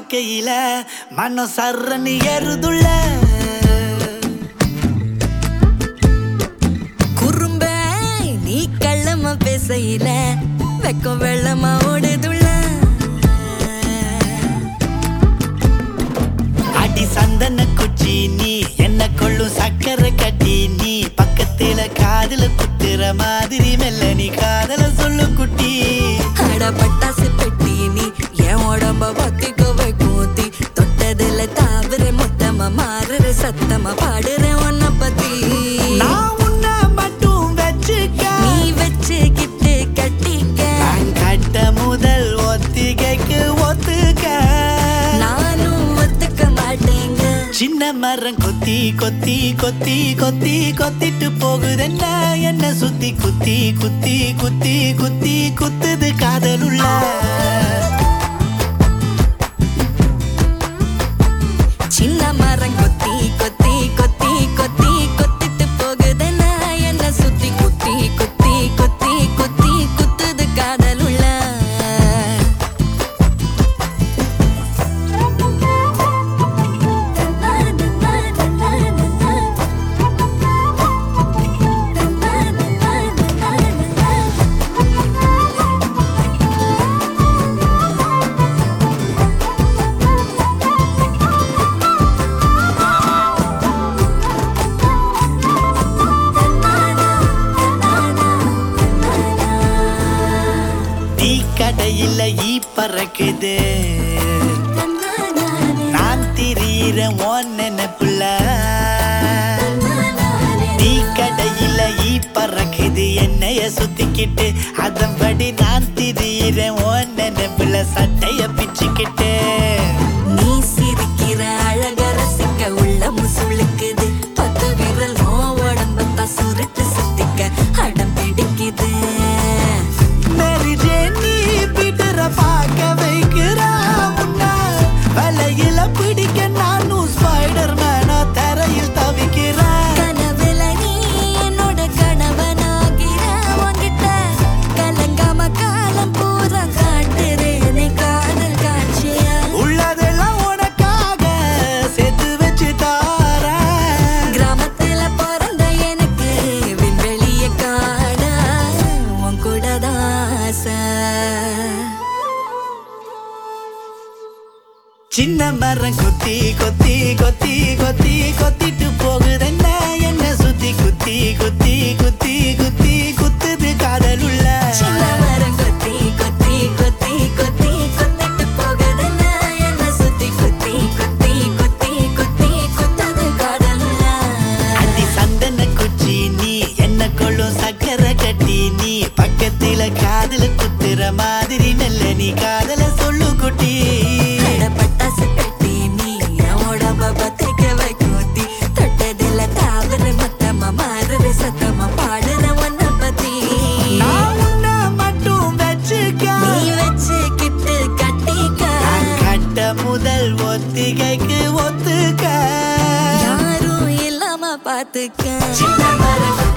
பார்க்கையில மனம் சர்றன்னு ஏறுதுள்ள குறும்ப நீ கள்ளமா பேசையில வெக்கம் வெள்ளமா ஓடுதுள்ள அடி சந்தன குச்சி நீ என்ன கொள்ளும் சக்கரை கட்டி நீ பக்கத்துல காதுல குத்துற மாதிரி மெல்ல நீ காதல சொல்லு குட்டி அட பட்டாசு பெட்டி நீ என் உடம்ப பத்திக்க வைக்கும் தீ தொட்டதுல தாவர மொத்தமா மாறுற சத்தமா பாடுறேன் உன்னை பத்தி நான் உன்னை மட்டும் வச்சுக்க நீ வச்சுக்கிட்டு கட்டிக்க நான் கட்ட முதல் ஒத்திகைக்கு ஒத்துக்க நானும் ஒத்துக்க மாட்டேங்க சின்ன மரம் கொத்தி கொத்தி கொத்தி கொத்தி கொத்திட்டு போகுதென்ன என்ன சுத்தி குத்தி குத்தி குத்தி குத்தி குத்துது காதலுள்ள சின்ன மரம் கொத்தி கொத்தி கொத்தி கொத்தி கொத்திட்டு போகுதுன்னா என்ன சுத்தி குத்தி குத்தி குத்தி குத்தி குத்துது காதலுள்ள டீ கடையில ஈ பறக்குது நான் திரியிற ஓன் நினைப்புல டீ கடையில ஈ பறக்குது என்னைய சுத்திக்கிட்டு அதன்படி நான் திரியிற ஓன் நினைப்புல சட்டைய பிச்சுக்கிட்டு நீ சிரிக்கிற அழக ரசிக்க உள்ள முசுளுக்குது பத்து விரல் நோ உடம்பத்தா சுருட்டு சுத்திக்க அடம் பிடிக்குது மேரி ஜேன் நீ பீட்டர பார்க்க வைக்கிறா உன்னை வலையில பிடிக்க நானும் ஸ்பைடர் மேனா தரையில் தவிக்கிறேன் கனவுல நீ என்னோட கணவனாகிற உன்கிட்ட கலங்காம காலம் பூரா காட்டுறேனே காதல் காட்சியா உள்ளதெல்லாம் உனக்காக சேர்த்து வச்சு தாரேன் கிராமத்துல பிறந்த எனக்கு விண்வெளிய காண உன் கூட தான் ஆசை சின்ன மரம் கொத்தி கொத்தி கொத்தி கொத்தி கொத்திட்டு போகுதென்ன என்ன சுத்தி குத்தி குத்தி குத்தி குத்தி குத்துது காதலுள்ள சின்ன மரம் கொத்தி கொத்தி கொத்தி கொத்தி கொத்திட்டு போகுதுன்னா என்ன சுத்தி குத்தி குத்தி குத்தி குத்தி குத்தது காதல்ல அடி சந்தன குச்சி நீ என்ன கொள்ளும் சக்கரை கட்டி நீ பக்கத்துல காதுல குத்துற மாதிரி மெல்ல நீ காதல சொல்லு குட்டி அட பட்டாசு பெட்டி நீ என் உடம்ப பத்திக்க வைக்கூத்தி தொட்டதில்ல தாவர மொத்தமா மாறுற சத்தமா பாடுற உன்னை பத்தி நான் உன்னை மட்டும் வச்சுக்க நீ வச்சுக்கிட்டு கட்டிக்க நான் கட்ட முதல் ஒத்திகைக்கு ஒத்துக்க யாரும் இல்லாம பாத்துக்க சின்ன மரம்